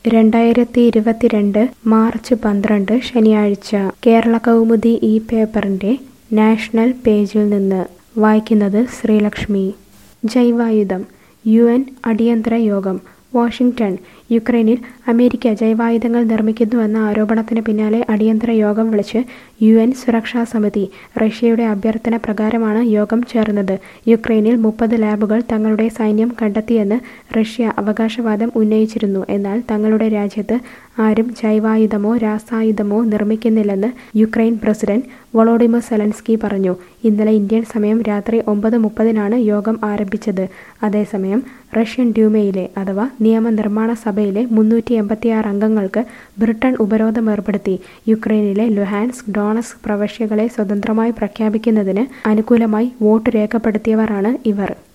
രണ്ടായിരത്തി ഇരുപത്തിരണ്ട് മാർച്ച് പന്ത്രണ്ട് ശനിയാഴ്ച കേരള കൗമുദി ഈ പേപ്പറിന്റെ നാഷണൽ പേജിൽ നിന്ന് വായിക്കുന്നത് ശ്രീലക്ഷ്മി ജൈവായുധം യു എൻ അടിയന്തര യോഗം വാഷിംഗ്ടൺ യുക്രൈനിൽ അമേരിക്ക ജൈവായുധങ്ങൾ നിർമ്മിക്കുന്നുവെന്ന ആരോപണത്തിന് പിന്നാലെ അടിയന്തര യോഗം വിളിച്ച് യു എൻ സുരക്ഷാ സമിതി റഷ്യയുടെ അഭ്യർത്ഥന പ്രകാരമാണ് യോഗം ചേർന്നത് യുക്രൈനിൽ മുപ്പത് ലാബുകൾ തങ്ങളുടെ സൈന്യം കണ്ടെത്തിയെന്ന് റഷ്യ അവകാശവാദം ഉന്നയിച്ചിരുന്നു എന്നാൽ തങ്ങളുടെ രാജ്യത്ത് ആരും ജൈവായുധമോ രാസായുധമോ നിർമ്മിക്കുന്നില്ലെന്ന് യുക്രൈൻ പ്രസിഡന്റ് വൊളോഡിമർ സെലൻസ്കി പറഞ്ഞു ഇന്നലെ ഇന്ത്യൻ സമയം രാത്രി ഒമ്പത് മുപ്പതിനാണ് യോഗം ആരംഭിച്ചത് അതേസമയം റഷ്യൻ ഡ്യൂമയിലെ അഥവാ നിയമനിർമ്മാണ സഭയിലെ മുന്നൂറ്റി എൺപത്തിയാറ് അംഗങ്ങൾക്ക് ബ്രിട്ടൻ ഉപരോധം ഏർപ്പെടുത്തി യുക്രൈനിലെ ലുഹാൻസ്ക് ഡോണസ്ക് പ്രവിശ്യകളെ സ്വതന്ത്രമായി പ്രഖ്യാപിക്കുന്നതിന് അനുകൂലമായി വോട്ട് രേഖപ്പെടുത്തിയവരാണ് ഇവർ